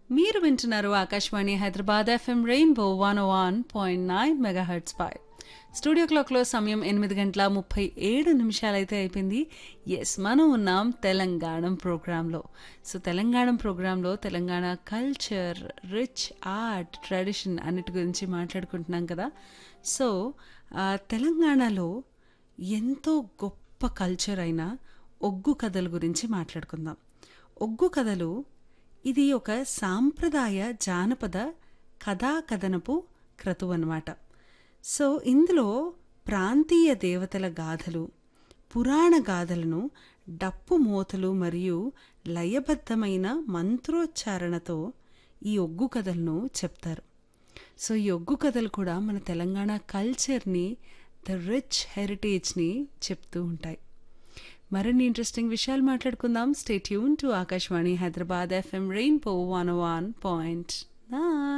మీరు వింటున్నారు Akashvani Hyderabad FM Rainbow one one point nine megahertz పై స్టూడియో క్లాక్లో సమయం ఎనిమిది గంటల ముప్పై ఏడు నిమిషాలైతే అయిపోయింది ఎస్ మనం ఉన్నాం తెలంగాణ ప్రోగ్రాంలో సో తెలంగాణ ప్రోగ్రాంలో Telangana culture rich art tradition అన్నిటి గురించి మాట్లాడుకుంటున్నాం కదా సో ఆ, తెలంగాణలో ఎంతో గొప్ప కల్చర్ అయిన ఒగ్గు కథల గురించి మాట్లాడుకుందాం ఒగ్గు కథలు ఇది ఒక సాంప్రదాయ జానపద కథా కథనపు క్రతువు అన్నమాట సో ఇందులో ప్రాంతీయ దేవతల గాథలు పురాణ గాథలను డప్పు మూతలు మరియు లయబద్ధమైన మంత్రోచ్చారణతో ఈ ఒగ్గు కథలను చెప్తారు సో ఈ ఒగ్గు కథలు కూడా మన తెలంగాణ కల్చర్ని ద రిచ్ హెరిటేజ్ని చెప్తూ ఉంటాయి మరిన్ని ఇంట్రెస్టింగ్ విషయాలు మాట్లాడుకుందాం stay tuned to Akashvani Hyderabad FM Rainbow one one point